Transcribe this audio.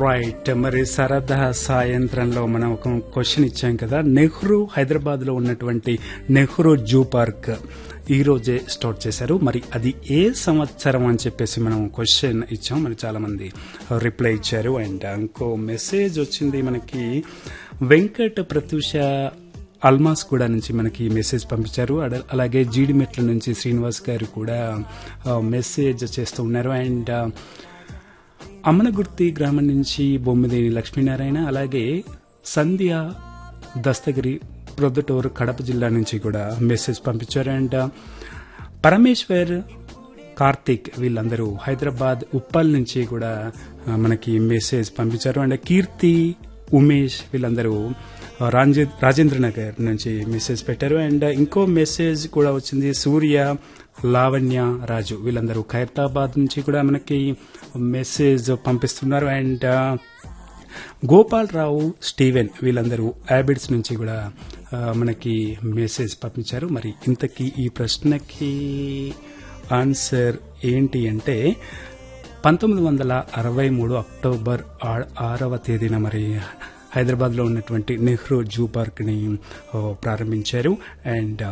right మరి సరదా సాయంత్రంలో మనం ఒక క్వశ్చన్ ఇచ్చాం కదా నెహ్రూ హైదరాబాద్ లో ఉన్నటువంటి నెహ్రూ జూ పార్క్ ఈ రోజే స్టార్ట్ చేశారు మరి అది ఏ సంవత్సరం అని చెప్పేసి మనం క్వశ్చన్ ఇచ్చాం మరి చాలా మంది రిప్లై ఇచ్చారు అండ్ ఇంకో మెసేజ్ వచ్చింది మనకి వెంకట ప్రత్యూష అల్మాస్ కూడా నుంచి మనకి మెసేజ్ పంపించారు అడ- అలాగే జీడిమెట్ల నుంచి శ్రీనివాస్ గారు కూడా ఆ, మెసేజ్ చేస్తూ ఉన్నారు అండ్ ఆ, అమ్మనగుర్తి గ్రామం నుంచి బొమ్మిదేని లక్ష్మీనారాయణ అలాగే సంధ్య దస్తగిరి ప్రొద్దుటూరు కడప జిల్లా నుంచి కూడా మెసేజ్ పంపించారు అండ్ పరమేశ్వర్ కార్తిక్ వీళ్ళందరూ హైదరాబాద్ ఉప్పల్ నుంచి కూడా ఆ, మనకి మెసేజ్ పంపించారు అండ్ కీర్తి ఉమేష్ వీళ్ళందరూ ఆ, రాంజే రాజేంద్ర నగర్ నుంచి మెసేజ్ పెట్టారు అండ్ ఇంకో మెసేజ్ కూడా వచ్చింది సూర్య లావణ్య రాజు వీళ్ళందరూ ఖైరతాబాద్ నుంచి కూడా మనకి మెసేజ్ పంపిస్తున్నారు అండ్ ఆ, గోపాల్ రావు స్టీవెన్ వీళ్ళందరూ యాబిడ్స్ నుంచి కూడా ఆ, మనకి మెసేజ్ పంపించారు మరి ఇంతకీ ఈ ప్రశ్నకి ఆన్సర్ ఏంటి అంటే పంతొమ్మిది వందల అరవై మూడు అక్టోబర్ ఆ- ఆరవ తేదీన మరి హైదరాబాద్ లో ఉన్నటువంటి నెహ్రూ జూ పార్క్ ని ఆ, ప్రారంభించారు అండ్